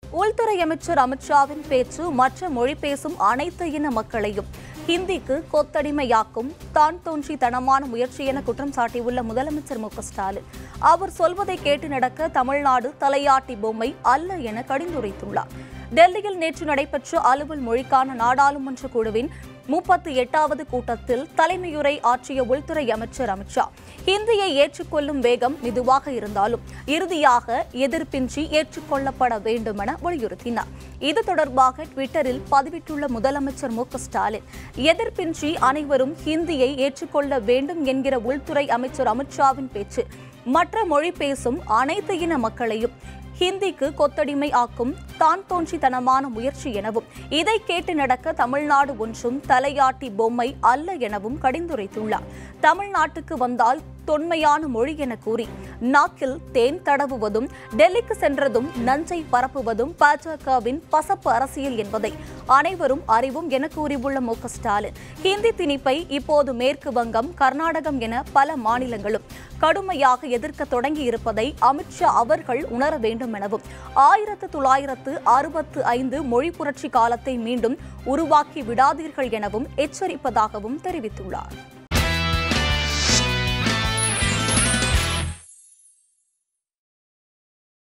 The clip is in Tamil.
உள்துறை அமைச்சர் அமித்ஷாவின் பேச்சு மற்ற மொழி பேசும் அனைத்து இன மக்களையும் ஹிந்திக்கு கொத்தடிமையாக்கும் தான் தோன்றித்தனமான முயற்சி என குற்றம் சாட்டியுள்ள முதலமைச்சர் மு க ஸ்டாலின் அவர் சொல்வதை கேட்டு நடக்க தமிழ்நாடு தலையாட்டி பொம்மை அல்ல என கடிந்துரைத்துள்ளார் டெல்லியில் நேற்று நடைபெற்ற அலுவல் மொழிக்கான நாடாளுமன்ற குழுவின் முப்பத்தி எட்டாவது கூட்டத்தில் தலைமையுரை ஆற்றிய உள்துறை அமைச்சர் அமித்ஷா ஹிந்தியை ஏற்றுக்கொள்ளும் வேகம் மெதுவாக இருந்தாலும் இறுதியாக எதிர்ப்பின்றி ஏற்றுக்கொள்ளப்பட வேண்டும் என வலியுறுத்தினார் இது தொடர்பாக ட்விட்டரில் பதிவிட்டுள்ள முதலமைச்சர் மு க ஸ்டாலின் எதிர்ப்பின்றி அனைவரும் ஹிந்தியை ஏற்றுக்கொள்ள வேண்டும் என்கிற உள்துறை அமைச்சர் அமித்ஷாவின் பேச்சு மற்ற மொழி பேசும் அனைத்து இன மக்களையும் ஹிந்திக்கு கொத்தடிமை ஆக்கும் தான் தோன்றித்தனமான முயற்சி எனவும் இதை கேட்டு நடக்க தமிழ்நாடு ஒன்றும் தலையாட்டி பொம்மை அல்ல எனவும் கடிந்துரைத்துள்ளார் தமிழ்நாட்டுக்கு வந்தால் தொன்மையான மொழி என கூறி நாக்கில் தேன் தடவுவதும் டெல்லிக்கு சென்றதும் நஞ்சை பரப்புவதும் பாஜகவின் பசப்பு அரசியல் என்பதை அனைவரும் அறிவும் என கூறியுள்ள மு க ஸ்டாலின் ஹிந்தி திணிப்பை இப்போது மேற்கு வங்கம் கர்நாடகம் என பல மாநிலங்களும் கடுமையாக எதிர்க்க தொடங்கி இருப்பதை அமித்ஷா அவர்கள் உணர வேண்டும் எனவும் ஆயிரத்து தொள்ளாயிரத்து அறுபத்து ஐந்து மொழி புரட்சி காலத்தை மீண்டும் உருவாக்கி விடாதீர்கள் எனவும் எச்சரிப்பதாகவும் தெரிவித்துள்ளார்